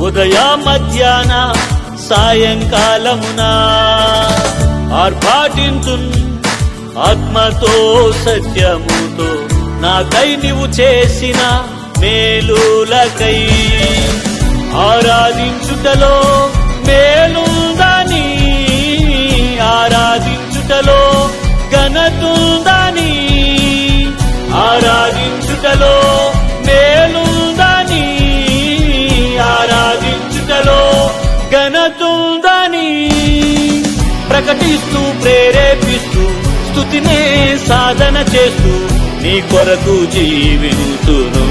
ఉదయ మధ్యాహ్న సాయంకాలమునా ఆర్భాటించు ఆత్మతో సత్యముతో నాకై నీవు చేసిన మేలులకై ఆరాధించుటలో మేలుందని ఆరాధించుటలో ఘనతుందని ఆరాధించుటలో మేలుందని ఆరాధించుటలో ఘనతుందని ప్రకటిస్తూ ప్రేరేపిస్తూ స్థుతినే సాధన చేస్తూ నీ కొరకు జీవితును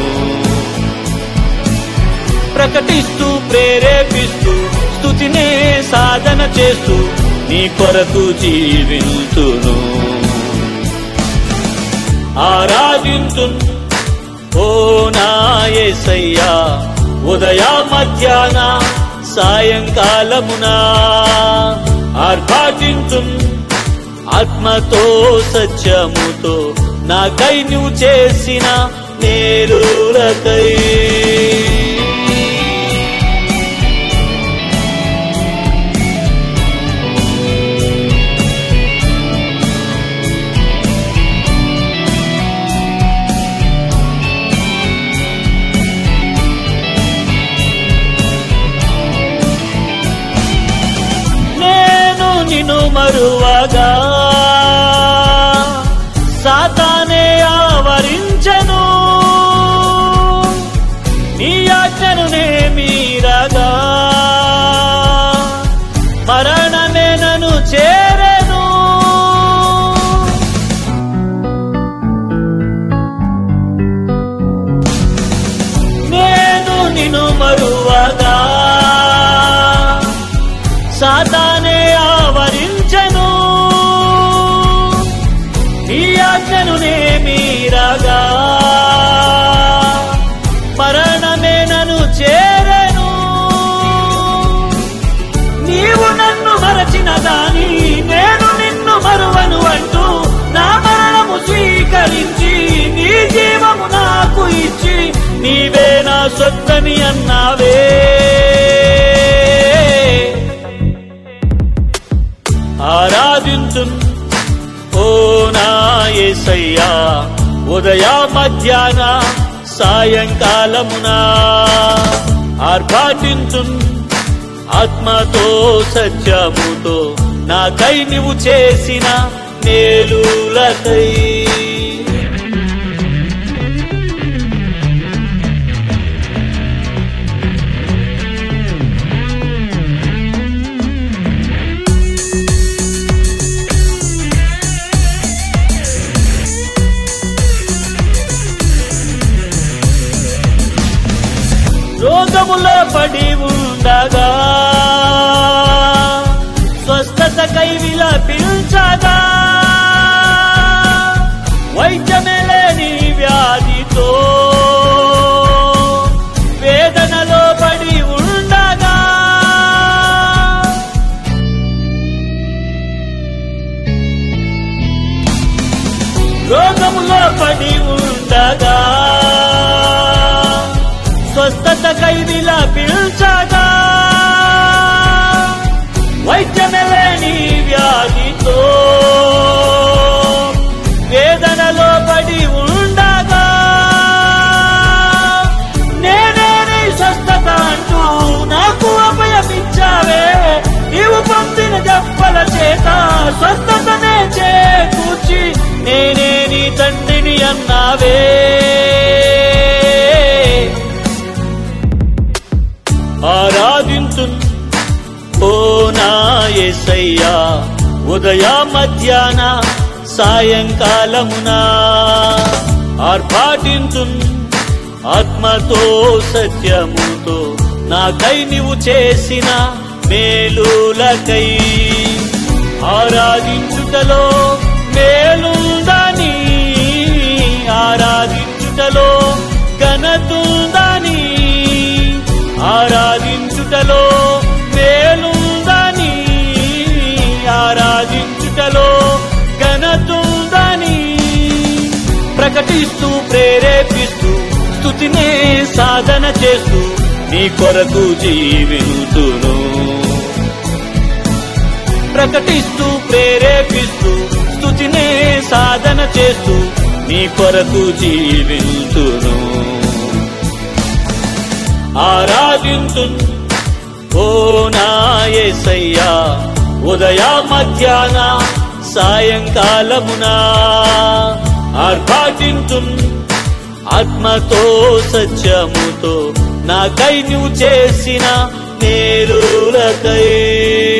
ప్రకటిస్తూ ప్రేరేపిస్తూ స్థుతినే సాధన చేస్తూ నీ కొరకు జీవితును ఆరాధించు ఓ నాయసయ్యా ఉదయ మధ్యాహ్న సాయంకాలమునా ఆర్భాటించు ఆత్మతో సత్యముతో నాకై నువ్వు చేసిన నేరులకై నేను నిన్ను మరువగా సాతానే ఆవరించను నీ ఆజ్ఞను నే మీరగా మరణమే నన్ను చేరెను నేను నిన్ను మరువగా సాతానే ఆవరించను ఈ ఆజ్ఞను నే మీరగా మరణమే నన్ను చేరెను నీవు నన్ను మరచిన దాని నేను నిన్ను మరువను అంటూ నా మరణము స్వీకరించి నీ జీవము నాకు ఇచ్చి నీవే నా సొత్తని అన్నావే ఆరాధించు ఓ నా యేసయ్యా ఉదయ మధ్యాహ్న సాయంకాలమునా ఆర్భాటించు ఆత్మతో సత్యముతో నాకై నువ్వు చేసిన మేలులకై రోగములో పడి ఉండగా స్వస్థత కైవిల పిల్చగా వైద్యమే లేని వ్యాధితో వేదనలో పడి ఉండగా రోగములో పడి ఉండగా స్వస్థత కైదిల పిల్చగా వైద్యమే లేని వ్యాధితో వేదనలో పడి ఉండగా నేనే నీ స్వస్థత అంటూ నాకు అభయమిచ్చావే నీవు పంపిన దెబ్బల చేత స్వస్థతనే చేకూర్చి నేనే నీ తండ్రిని అన్నావే ఆరాధించు ఓ నా యేసయ్యా ఉదయ మధ్యాహ్న సాయంకాలమునా ఆర్భాటించు ఆత్మతో సత్యముతో నాకై నీవు చేసిన మేలులకై ఆరాధించుటలో మేలుందని ఆరాధించుటలో ఘనతుందని ఆరాధించుటలో మేలుందని ఆరాధించుటలో ఘనతుందని ప్రకటిస్తూ ప్రేరేపిస్తూ స్థుతినే సాధన చేస్తూ నీ కొరకు జీవింతును ప్రకటిస్తూ ప్రేరేపిస్తూ స్తుతినే సాధన చేస్తూ నీ కొరకు జీవింతును ఆరాధింతు ఓ నా యేసయ్యా ఉదయ మధ్యాహ్న సాయంకాలమునా ఆర్భాటింతు ఆత్మతో సత్యముతో నాకై నువ్వు చేసిన మేలులకై